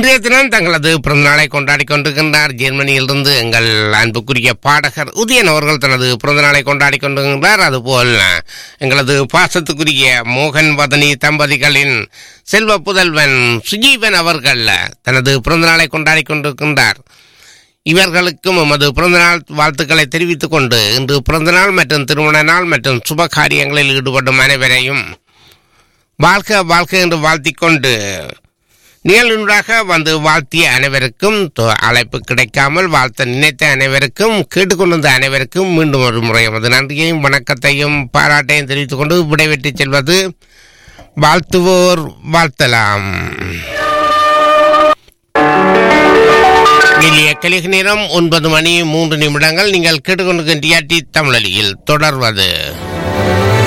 இன்றைய தினம் தங்களது பிறந்தநாளை கொண்டாடி கொண்டிருக்கின்றார் ஜெர்மனியிலிருந்து எங்கள் அன்புக்குரிய பாடகர் உதயன் அவர்கள் தனது பிறந்தநாளை கொண்டாடி கொண்டிருக்கின்றார் அதுபோல் எங்களது பாசத்துக்குரிய மோகன் வதனி தம்பதிகளின் செல்வ புதல்வன் சுஜீவன் அவர்கள் தனது பிறந்தநாளை கொண்டாடி கொண்டிருக்கின்றார் இவர்களுக்கும் எமது பிறந்தநாள் வாழ்த்துக்களை தெரிவித்துக் கொண்டு இன்று பிறந்தநாள் மற்றும் திருமண நாள் மற்றும் சுப காரியங்களில் ஈடுபடும் அனைவரையும் வாழ்க வாழ்க என்று வாழ்த்திக் கொண்டு நிகழ்வுடாக வந்து வாழ்த்திய அனைவருக்கும் தொ- அழைப்பு கிடைக்காமல் வாழ்த்த நினைத்த அனைவருக்கும் கேட்டுக்கொண்டிருந்த அனைவருக்கும் மீண்டும் ஒரு முறை எமது நன்றியையும் வணக்கத்தையும் பாராட்டையும் தெரிவித்துக் கொண்டு விடைபெற்று செல்வது வாழ்த்துவோர் வாழ்த்தலாம் இனிய கலிக நேரம் ஒன்பது மணி மூன்று நிமிடங்கள் நீங்கள் கேட்டுக்கொண்டிருக்கின்ற டிஆர்டி தமிழொலியில் தொடர்வது